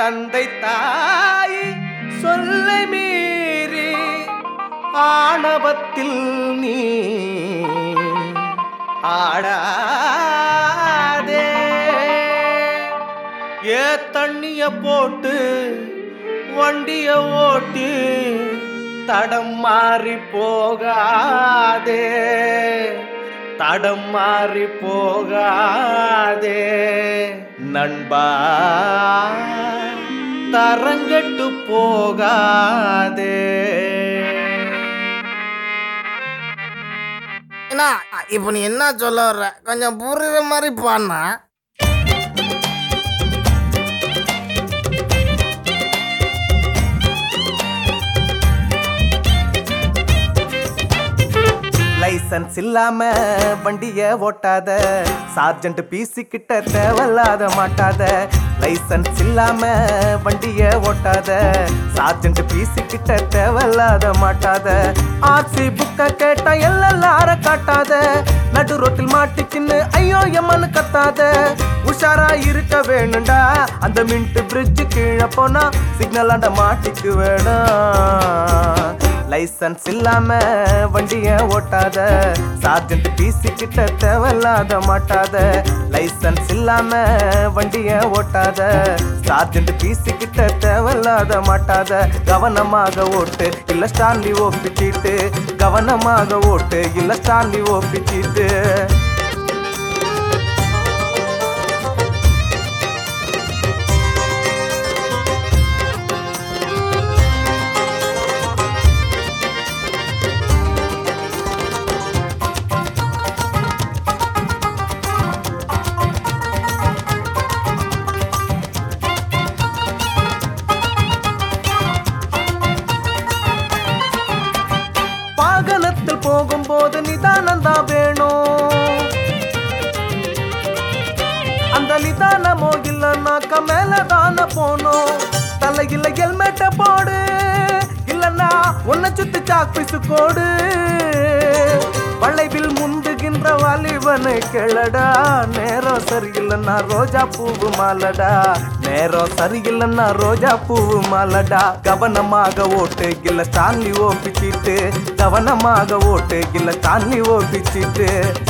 தந்தை தாய் சொல்லை மீறி ஆணவத்தில் நீ ஆடாதே ஏ தண்ணிய போட்டு வண்டிய ஓட்டி தடம் மாறி போகாதே தடம் மாறி போகாதே நண்பா தரங்கட்டு போகாதே என்ன இப்போ நீ என்ன சொல்ல வர்ற கொஞ்சம் புரியுற மாதிரி பாடினா லைசன்ஸ் இல்லாம வண்டிய ஓட்டாத சார்ஜென்ட் பிசி கிட்ட தேவையில்லாத மாட்டாத லைசன்ஸ் இல்லாம வண்டிய ஓட்டாத சார்ஜென்ட் பிசி கிட்ட தேவையில்லாத மாட்டாத ஆர்சி புக்க கேட்டா எல்லார காட்டாத நடு ரோட்டில் மாட்டிக்கின்னு ஐயோ எம்மனு கத்தாத உஷாரா இருக்க வேணும்டா அந்த மின்ட் பிரிட்ஜ் கீழே போனா சிக்னல் ஆண்ட மாட்டிக்கு வேணும் லைசன்ஸ் இல்லாம வண்டிய ஓட்டாத சார்ஜென்ட் பிசி கிட்ட தேவையில்லாத மாட்டாத லைசன்ஸ் இல்லாம வண்டிய ஓட்டாத சார்ஜென்ட் பிசி கிட்ட தேவையில்லாத மாட்டாத கவனமாக ஓட்டு இல்ல ஸ்டான்லி ஓப்பிச்சிட்டு கவனமாக ஓட்டு இல்ல ஸ்டான்லி ஓப்பிச்சிட்டு வாகனத்தில் போகும்போது நிதானம் தான் வேணும் அந்த நிதானமோ இல்லைன்னாக்க மேல தானே போனோம் தலையில ஹெல்மெட்ட போடு இல்லைன்னா உன்னை சுத்தி சாக்பிசு கோடு வளைவில் முந்துகின்ற வாலிபனை கிளடா நேரம் சரியில்லைன்னா ரோஜா பூவு மாலடா நேரம் சரியில்லைன்னா ரோஜா பூவு மாலடா கவனமாக ஓட்டு இல்ல ஸ்டான்லி ஓப்பிச்சிட்டு கவனமாக ஓட்டு இல்ல ஸ்டான்லி ஓப்பிச்சிட்டு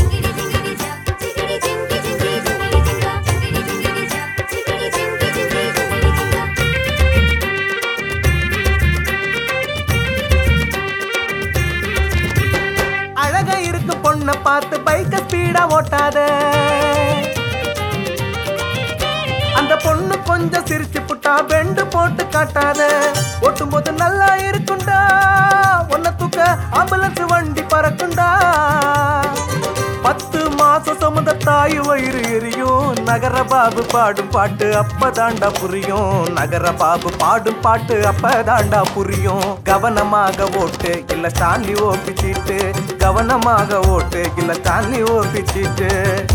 அழகா இருக்கு பொண்ணை பார்த்து பைக்க ஸ்பீடா ஓட்டாத அந்த பொண்ணு கொஞ்சம் சிரிச்சு புட்டா பெண்டு போட்டு காட்டாத ஓட்டும் போது நல்லா இருக்குண்டா உன்னை தூக்க ஆம்புலன்ஸ் வண்டி பறக்குண்டா பத்து மாசம் சுமந்த தாய் வயிறு எரியும் நகர பாபு பாடும் பாட்டு அப்பதாண்டா புரியும் நகர பாபு பாடும் பாட்டு அப்பதாண்டா புரியும் கவனமாக ஓட்டு இல்ல ஸ்டான்லி ஓப்பிச்சிட்டு கவனமாக ஓட்டு இல்ல ஸ்டான்லி ஓப்பிச்சிட்டு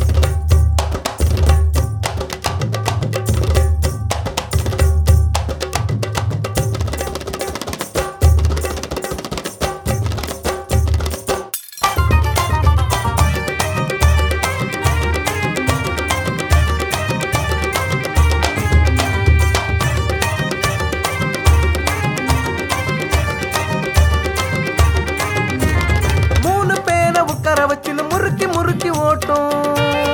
மூணு பேரை உட்கார வச்சுன்னு முறுக்கி முறுக்கி ஓட்டும்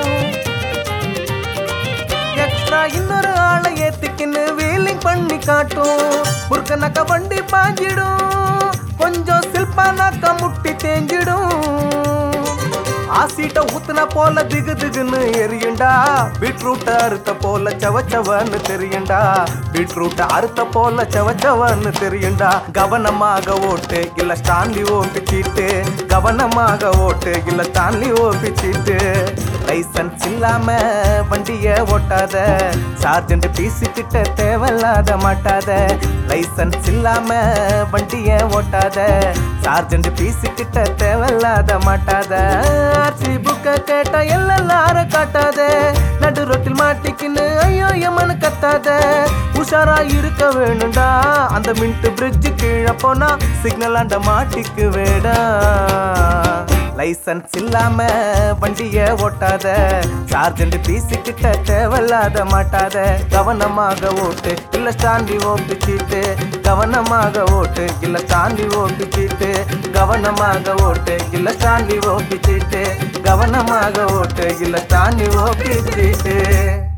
எக்ஸ்ட்ரா இன்னொரு ஆளை ஏத்திக்கின்னு வீலிங் பண்ணி காட்டும் முறுக்கனாக்க வண்டி பாஞ்சிடும் கொஞ்சம் சில்பானாக்க முட்டி தேஞ்சிடும் ஆசிட்ட ஊத்துன போல திகு திகுன்னு எரியுண்டா பீட்ரூட்ட அறுத்த போல சவச்சவன்னு தெரியுண்டா பீட்ரூட்ட அறுத்த போல சவச்சவன்னு தெரியுண்டா கவனமாக ஓட்டு இல்ல ஸ்டான்லி ஓப்பிச்சிட்டு கவனமாக ஓட்டு இல்ல ஸ்டான்லி ஓப்பிச்சிட்டு லைசன்ஸ் இல்லாம வண்டிய ஓட்டாத சார்ஜென்ட் பிசி கிட்ட தேவையில்லாத மாட்டாத லைசன்ஸ் இல்லாம வண்டிய ஓட்டாத சார்ஜென்ட் பிசி கிட்ட தேவையில்லாத மாட்டாத ஆர்சி புக்க கேட்டா எல்லார காட்டாத நடு ரோட்டில் மாட்டிக்கின்னு ஐயோ எமனு கத்தாத உஷாரா இருக்க வேணும்டா அந்த மின்ட் பிரிட்ஜ் கீழே போனா சிக்னல் ஆண்ட மாட்டிக்கு வேடா லைசன்ஸ் இல்லாம வண்டிய ஓட்டாத சார்ஜெண்ட் பீஸு கிட்ட தேவையில்லாத மாட்டாத கவனமாக ஓட்டு இல்ல ஸ்டாண்டி ஓட்டு சீட்டு கவனமாக ஓட்டு இல்ல ஸ்டாண்டி ஓட்டு சீட்டு கவனமாக ஓட்டு இல்ல ஸ்டாண்டி ஓட்டு சீட்டு கவனமாக ஓட்டு இல்ல ஸ்டாண்டி ஓட்டு சீட்டு